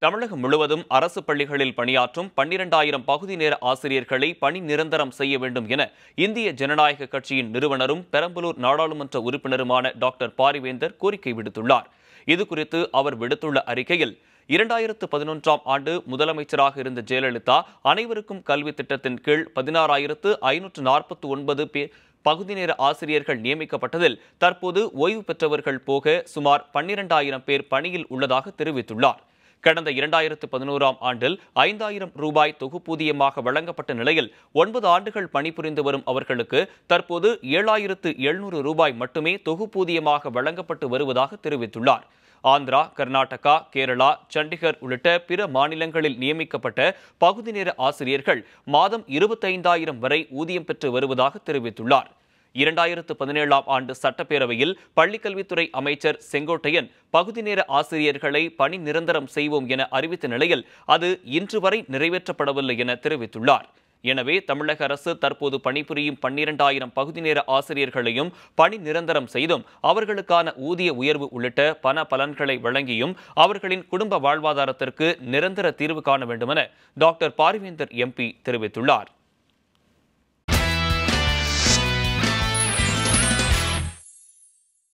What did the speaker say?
தமிழகம் முழுவதும் அரசு பள்ளிகளில் பணியாற்றும் பன்னிரண்டாயிரம் பகுதி நேர ஆசிரியர்களை பணி நிரந்தரம் செய்ய வேண்டும் என இந்திய ஜனநாயக கட்சியின் நிறுவனரும் பெரம்பலூர் நாடாளுமன்ற உறுப்பினருமான டாக்டர் பாரிவேந்தர் கோரிக்கை விடுத்துள்ளார் இதுகுறித்து அவர் விடுத்துள்ள அறிக்கையில் இரண்டாயிரத்து பதினொன்றாம் ஆண்டு முதலமைச்சராக இருந்த ஜெயலலிதா அனைவருக்கும் கல்வி திட்டத்தின் கீழ் பதினாறாயிரத்து ஐநூற்று நாற்பத்தி ஒன்பது பேர் பகுதி நேர ஆசிரியர்கள் நியமிக்கப்பட்டதில் தற்போது ஓய்வு பெற்றவர்கள் போக சுமார் பன்னிரண்டாயிரம் பேர் பணியில் உள்ளதாக தெரிவித்துள்ளார் கடந்த இரண்டாயிரத்து பதினோராம் ஆண்டில் ஐந்தாயிரம் ரூபாய் தொகுப்பூதியமாக வழங்கப்பட்ட நிலையில் ஒன்பது ஆண்டுகள் பணிபுரிந்து வரும் அவர்களுக்கு தற்போது ஏழாயிரத்து எழுநூறு ரூபாய் மட்டுமே தொகுப்பூதியமாக வழங்கப்பட்டு வருவதாக தெரிவித்துள்ளார் ஆந்திரா கர்நாடகா கேரளா சண்டிகர் உள்ளிட்ட பிற மாநிலங்களில் நியமிக்கப்பட்ட பகுதி நேர ஆசிரியர்கள் மாதம் இருபத்தைந்தாயிரம் வரை ஊதியம் பெற்று வருவதாக தெரிவித்துள்ளார் இரண்டாயிரத்து பதினேழாம் ஆண்டு சட்டப்பேரவையில் பள்ளிக்கல்வித்துறை அமைச்சர் செங்கோட்டையன் பகுதி நேர ஆசிரியர்களை பணி நிரந்தரம் செய்வோம் என அறிவித்த நிலையில் அது இன்று வரை நிறைவேற்றப்படவில்லை என தெரிவித்துள்ளார் எனவே தமிழக அரசு தற்போது பணிபுரியும் பன்னிரண்டாயிரம் பகுதி நேர ஆசிரியர்களையும் பணி நிரந்தரம் செய்தும் அவர்களுக்கான ஊதிய உயர்வு உள்ளிட்ட பண பலன்களை வழங்கியும் அவர்களின் குடும்ப வாழ்வாதாரத்திற்கு நிரந்தர தீர்வு காண வேண்டுமென டாக்டர் பாரிவேந்தர் எம்பி தெரிவித்துள்ளார்